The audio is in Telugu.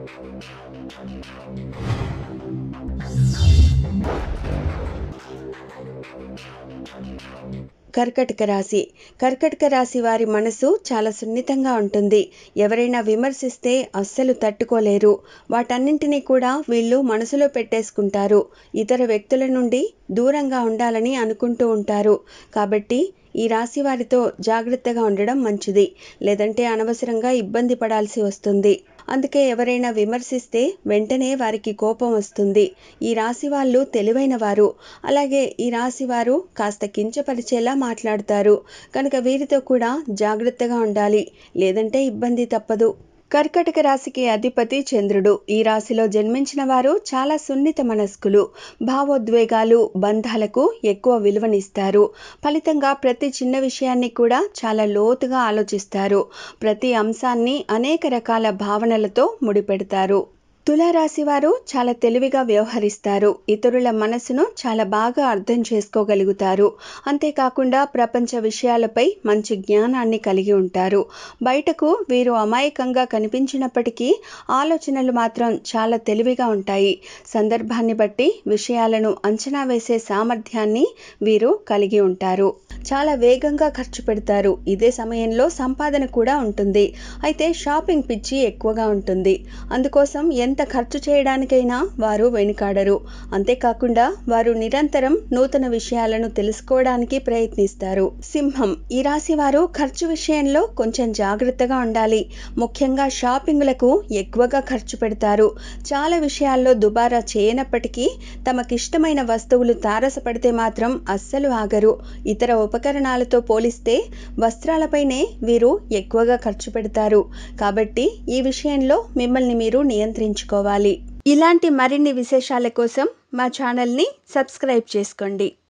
కర్కటక రాశి కర్కటక రాశి వారి మనసు చాలా సున్నితంగా ఉంటుంది ఎవరైనా విమర్శిస్తే అస్సలు తట్టుకోలేరు వాటన్నింటినీ కూడా వీళ్ళు మనసులో పెట్టేసుకుంటారు ఇతర వ్యక్తుల నుండి దూరంగా ఉండాలని అనుకుంటూ ఉంటారు కాబట్టి ఈ రాశి వారితో జాగ్రత్తగా ఉండడం మంచిది లేదంటే అనవసరంగా ఇబ్బంది పడాల్సి వస్తుంది అందుకే ఎవరైనా విమర్శిస్తే వెంటనే వారికి కోపం వస్తుంది ఈ రాశి వాళ్ళు తెలివైన వారు అలాగే ఈ రాశి వారు కాస్త కించపరిచేలా మాట్లాడతారు కనుక వీరితో కూడా జాగ్రత్తగా ఉండాలి లేదంటే ఇబ్బంది తప్పదు కర్కటక రాశికి అధిపతి చంద్రుడు ఈ రాశిలో జన్మించిన వారు చాలా సున్నిత మనస్కులు భావోద్వేగాలు బంధాలకు ఎక్కువ విలువనిస్తారు ఫలితంగా ప్రతి చిన్న విషయాన్ని కూడా చాలా లోతుగా ఆలోచిస్తారు ప్రతి అంశాన్ని అనేక రకాల భావనలతో ముడిపెడతారు తులారాశి వారు చాలా తెలివిగా వ్యవహరిస్తారు ఇతరుల మనసును చాలా బాగా అర్థం చేసుకోగలుగుతారు అంతేకాకుండా ప్రపంచ విషయాలపై మంచి జ్ఞానాన్ని కలిగి ఉంటారు బయటకు వీరు అమాయకంగా కనిపించినప్పటికీ ఆలోచనలు మాత్రం చాలా తెలివిగా ఉంటాయి సందర్భాన్ని బట్టి విషయాలను అంచనా వేసే సామర్థ్యాన్ని వీరు కలిగి ఉంటారు చాలా వేగంగా ఖర్చు పెడతారు ఇదే సమయంలో సంపాదన కూడా ఉంటుంది అయితే షాపింగ్ పిచ్చి ఎక్కువగా ఉంటుంది అందుకోసం ఎంత ఖర్చు చేయడానికైనా వారు వెనుకాడరు అంతేకాకుండా వారు నిరంతరం నూతన విషయాలను తెలుసుకోవడానికి ప్రయత్నిస్తారు సింహం ఈ రాశి వారు ఖర్చు విషయంలో కొంచెం జాగ్రత్తగా ఉండాలి ముఖ్యంగా షాపింగ్లకు ఎక్కువగా ఖర్చు పెడతారు చాలా విషయాల్లో దుబారా చేయనప్పటికీ తమకిష్టమైన వస్తువులు తారసపడితే మాత్రం అస్సలు ఆగరు ఇతర ఉపకరణాలతో పోలిస్తే వస్త్రాలపైనే వీరు ఎక్కువగా ఖర్చు పెడతారు కాబట్టి ఈ విషయంలో మిమ్మల్ని మీరు నియంత్రించుకోవాలి ఇలాంటి మరిన్ని విశేషాల కోసం మా ఛానల్ని సబ్స్క్రైబ్ చేసుకోండి